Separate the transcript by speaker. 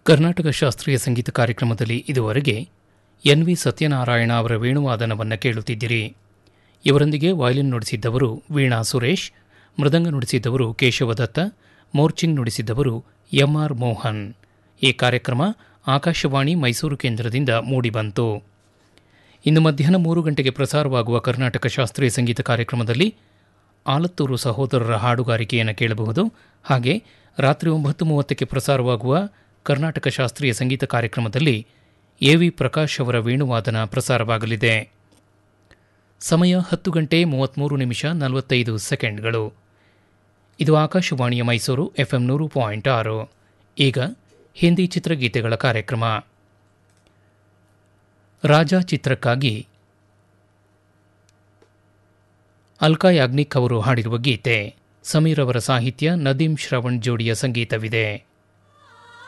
Speaker 1: ಕರ್ನಾಟಕ ಶಾಸ್ತ್ರೀಯ ಸಂಗೀತ ಕಾರ್ಯಕ್ರಮದಲ್ಲಿ ಇದುವರೆಗೆ ಎನ್ ವಿ ಸತ್ಯನಾರಾಯಣ ಅವರ ವೇಣುವಾದನವನ್ನು ಕೇಳುತ್ತಿದ್ದಿರಿ ಇವರೊಂದಿಗೆ ವಯಲಿನ್ ನುಡಿಸಿದ್ದವರು ವೀಣಾ ಸುರೇಶ್ ಮೃದಂಗ ನುಡಿಸಿದ್ದವರು ಕೇಶವದತ್ತ ಮೋರ್ಚಿಂಗ್ ನುಡಿಸಿದ್ದವರು ಎಂಆರ್ ಮೋಹನ್ ಈ ಕಾರ್ಯಕ್ರಮ ಆಕಾಶವಾಣಿ ಮೈಸೂರು ಕೇಂದ್ರದಿಂದ ಮೂಡಿಬಂತು ಇನ್ನು ಮಧ್ಯಾಹ್ನ ಮೂರು ಗಂಟೆಗೆ ಪ್ರಸಾರವಾಗುವ ಕರ್ನಾಟಕ ಶಾಸ್ತ್ರೀಯ ಸಂಗೀತ ಕಾರ್ಯಕ್ರಮದಲ್ಲಿ ಆಲತ್ತೂರು ಸಹೋದರರ ಹಾಡುಗಾರಿಕೆಯನ್ನು ಕೇಳಬಹುದು ಹಾಗೆ ರಾತ್ರಿ ಒಂಬತ್ತು ಮೂವತ್ತಕ್ಕೆ ಪ್ರಸಾರವಾಗುವ ಕರ್ನಾಟಕ ಶಾಸ್ತ್ರೀಯ ಸಂಗೀತ ಕಾರ್ಯಕ್ರಮದಲ್ಲಿ ಎ ವಿ ಪ್ರಕಾಶ್ ಅವರ ವೇಣುವಾದನ ಪ್ರಸಾರವಾಗಲಿದೆ ಸಮಯ ಹತ್ತು ಗಂಟೆ ಮೂವತ್ತ್ಮೂರು ನಿಮಿಷ ನಲವತ್ತೈದು ಸೆಕೆಂಡ್ಗಳು ಇದು ಆಕಾಶವಾಣಿಯ ಮೈಸೂರು ಎಫ್ಎಂ ನೂರು ಪಾಯಿಂಟ್ ಆರು ಈಗ ಹಿಂದಿ ಚಿತ್ರಗೀತೆಗಳ ಕಾರ್ಯಕ್ರಮ ರಾಜಾ ಚಿತ್ರಕ್ಕಾಗಿ ಅಲ್ಕಾ ಯಾಗ್ನಿಕ್ ಅವರು ಹಾಡಿರುವ ಗೀತೆ ಸಮೀರ್ ಅವರ ಸಾಹಿತ್ಯ ನದೀಂ ಶ್ರವಣ್ ಜೋಡಿಯ ಸಂಗೀತವಿದೆ